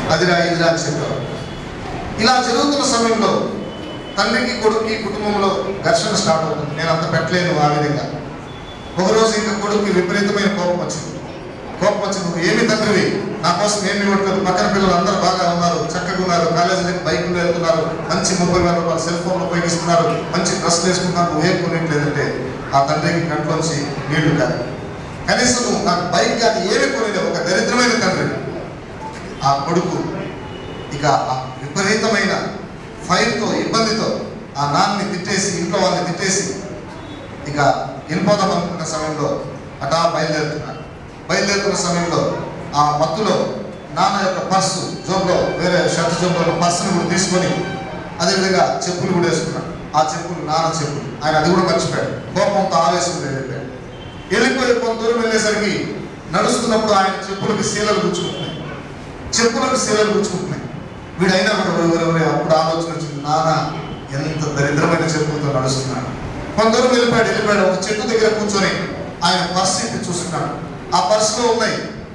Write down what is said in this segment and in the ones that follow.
అదిరా ఇదిరా అని చెప్పేవాడు ఇలా జరుగుతున్న సమయంలో తండ్రికి కొడుక్కి కుటుంబంలో ఘర్షణ స్టార్ట్ అవుతుంది నేను అంత పెట్టలేను ఆ విధంగా ఒకరోజు ఇంకా కొడుక్కి విపరీతమైన కోపం వచ్చింది కోపం వచ్చి నువ్వు ఏమి తండ్రివి నా కోసం ఏమి ఇవ్వట్లేదు పక్కన పిల్లలు అందరూ బాగా ఉన్నారు చక్కగా ఉన్నారు కాలేజీలకు బైకులు వెళ్తున్నారు మంచి ముప్పై వేల రూపాయలు సెల్ ఫోన్లు ఉపయోగిస్తున్నారు మంచి డ్రెస్సులు వేసుకుంటున్నారు నువ్వేం కొనిట్లేదంటే ఆ తండ్రికి కంట్లోంచి నీళ్లు కాదు కనీసం నువ్వు నాకు బైక్ కాదు ఏమి కొనిలేవు ఒక దరిద్రమైన తండ్రి ఆ కొడుకు ఇక ఆ విపరీతమైన ఫైర్తో ఇబ్బందితో ఆ నాన్నని తిట్టేసి ఇంట్లో వాళ్ళని తిట్టేసి ఇక వెళ్ళిపోదాం అనుకున్న సమయంలో అటా బయలుదేరుతున్నాడు బయలుదేరుతున్న సమయంలో ఆ మత్తులో నాన్న యొక్క పర్సు జోబులో వేరే షర్ట్ జోబులో పర్సుని కూడా తీసుకొని అదేవిధంగా చెప్పులు కూడా వేసుకున్నాడు ఆ చెప్పులు నాన్న చెప్పులు ఆయన అది కూడా మర్చిపోయాడు కోపంతో ఆవేశంతో వెళ్ళిపోయాడు వెళ్ళిపోయి కొంత దూరం వెళ్ళేసరికి నడుస్తున్నప్పుడు ఆయన చెప్పులకి శీలలు గుచ్చుకుంటున్నాయి చెప్పులకు శీలలు గుచ్చుకుంటున్నాయి వీడైనా కూడా ఎవరెవరే అప్పుడు ఆలోచన వచ్చింది నాన్న ఎంత దరిద్రమైన చెప్పులతో నడుస్తున్నాడు కొంత దూరం వెళ్ళిపోయాడు వెళ్ళిపోయాడు ఒక చెట్టు దగ్గర కూర్చొని ఆయన పర్స్ ఇప్పి చూస్తున్నాడు ఆ పర్సులో ఉన్నాయి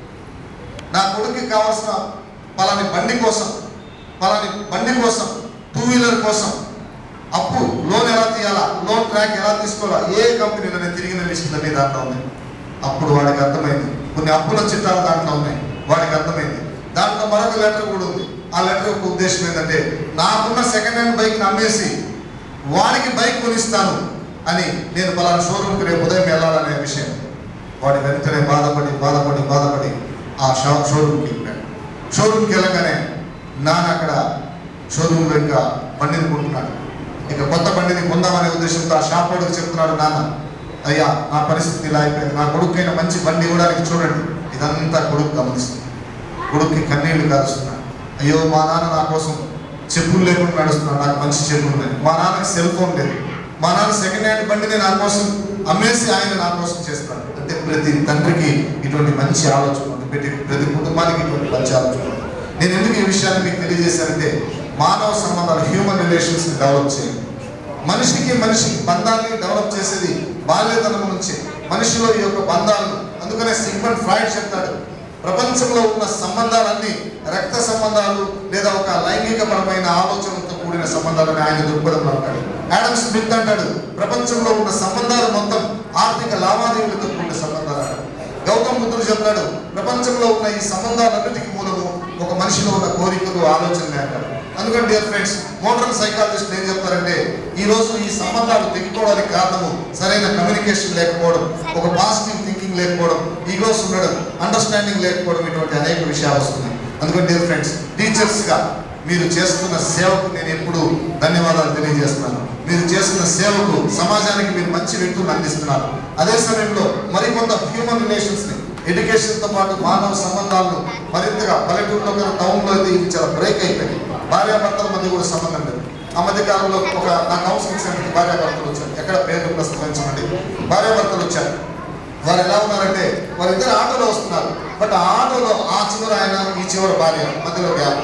నా కొడుకుకి కావాల్సిన పలాని బండి కోసం పలాని బండి కోసం టూ వీలర్ కోసం అప్పు లోన్ ఎలా తీయాలా లోన్ ట్రాక్ ఎలా తీసుకోవాలా ఏ కంపెనీలో నేను తిరిగిన లిస్టులన్నీ దాంట్లో ఉన్నాయి అప్పుడు వాడికి అర్థమైంది కొన్ని అప్పుల చిట్టాలు దాంట్లో ఉన్నాయి వాడికి అర్థమైంది దాంట్లో మరొక లెటర్ కూడా ఉంది ఆ లెటర్ యొక్క ఉద్దేశం ఏంటంటే నాకున్న సెకండ్ హ్యాండ్ బైక్ అమ్మేసి వాడికి బైక్ కొనిస్తాను అని నేను పలానా షోరూమ్కి రేపు ఉదయం వెళ్ళాలనే విషయం వాడి వెంటనే బాధపడి బాధపడి బాధపడి ఆ షో షోరూమ్కి వెళ్ళాడు షోరూమ్కి వెళ్ళగానే నాన్న అక్కడ షోరూమ్లో ఇంకా బండిని కొంటున్నాడు ఇక కొత్త బండిని కొందామనే ఉద్దేశంతో ఆ షాప్ వాడికి చెప్తున్నాడు నాన్న అయ్యా నా పరిస్థితి ఇలా అయిపోయింది నా కొడుకైన మంచి బండి ఇవ్వడానికి చూడండి ఇదంతా కొడుకు గమనిస్తుంది కొడుక్కి కన్నీళ్లు కారుస్తున్నాడు అయ్యో మా నాన్న నా కోసం చెప్పులు లేకుండా నడుస్తున్నాడు నాకు మంచి చెప్పులు ఉన్నాయి మా నాన్నకి సెల్ ఫోన్ లేదు మా నాన్న సెకండ్ హ్యాండ్ బండిని నా కోసం అమ్మేసి ఆయన నా కోసం చేస్తాడు అంటే ప్రతి తండ్రికి ఇటువంటి మంచి ఆలోచన ఉంది ప్రతి ప్రతి కుటుంబానికి ఇటువంటి మంచి ఆలోచన ఉంది నేను ఎందుకు ఈ విషయాన్ని మీకు తెలియజేశానంటే మానవ సంబంధాలు హ్యూమన్ రిలేషన్స్ ని డెవలప్ చేయండి మనిషికి మనిషికి బంధాన్ని డెవలప్ చేసేది బాల్యతనం నుంచి మనిషిలో ఈ యొక్క బంధాలను అందుకనే సిగ్మండ్ ఫ్రాయిడ్ చెప్తాడు ప్రపంచంలో ఉన్న సంబంధాలన్నీ రక్త సంబంధాలు లేదా ఒక లైంగిక పరమైన ఆలోచనలతో కూడిన సంబంధాలని ఆయన దృక్పథంలో అంటాడు యాడమ్ స్మిత్ అంటాడు ప్రపంచంలో ఉన్న సంబంధాలు మొత్తం ఆర్థిక లావాదేవీలతో కూడిన సంబంధాలు అంటాడు గౌతమ్ బుద్ధుడు చెప్తాడు ప్రపంచంలో ఉన్న ఈ సంబంధాలన్నిటికీ మూలము ఒక మనిషిలో ఉన్న కోరికలు ఆలోచనలే అంటారు అందుకని డియర్ ఫ్రెండ్స్ మోడర్న్ సైకాలజిస్ట్ ఏం చెప్తారంటే ఈ రోజు ఈ సంబంధాలు తెగిపోవడానికి కారణము సరైన కమ్యూనికేషన్ లేకపోవడం ఒక పాజిటివ్ థింకింగ్ లేకపోవడం ఈగోస్ ఉండడం అండర్స్టాండింగ్ లేకపోవడం ఇటువంటి అనేక విషయాలు వస్తున్నాయి అందుకని డియర్ ఫ్రెండ్స్ టీచర్స్ గా మీరు చేస్తున్న సేవకు నేను ఎప్పుడు ధన్యవాదాలు తెలియజేస్తున్నాను మీరు చేస్తున్న సేవకు సమాజానికి మీరు మంచి వ్యక్తులను అందిస్తున్నారు అదే సమయంలో మరికొంత హ్యూమన్ రిలేషన్స్ ని ఎడ్యుకేషన్ తో పాటు మానవ సంబంధాలను మరింతగా పల్లెటూరులో కన్నా టౌన్ లో అయితే ఇది చాలా బ్రేక్ అయిపోయింది భార్యాభర్తల మధ్య కూడా సంబంధం లేదు ఆ మధ్య కాలంలో ఒక నా కౌన్సిలింగ్ సెంటర్కి భార్యాభర్తలు వచ్చారు ఎక్కడ పేర్లు ప్రస్తావించమండి భార్యాభర్తలు వచ్చారు వారు ఎలా ఉన్నారంటే వారిద్దరు ఆటోలో వస్తున్నారు బట్ ఆ ఆటోలో ఆ చివర ఆయన ఈ చివర భార్య మధ్యలో గ్యాప్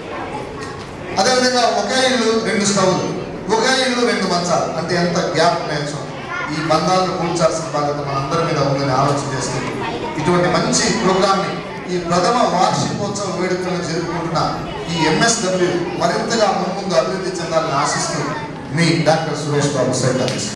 అదేవిధంగా ఒకే ఇల్లు రెండు స్టవ్లు ఒకే ఇల్లు రెండు మంచాలు అంటే ఎంత గ్యాప్ ఉన్నాయో చూడండి ఈ బంధాలను కూల్చాల్సిన బాధ్యత మనందరి మీద ఉందని ఆలోచన చేస్తుంది ఇటువంటి మంచి ప్రోగ్రామ్ని ఈ ప్రథమ వార్షికోత్సవ వేడుకలను జరుపుకుంటున్న ఈ ఎంఎస్డబ్ల్యూ మరింతగా ముందు అభివృద్ధి చెందాలని ఆశిస్తూ మీ డాక్టర్ సురేష్ బాబు సైతాలిస్ట్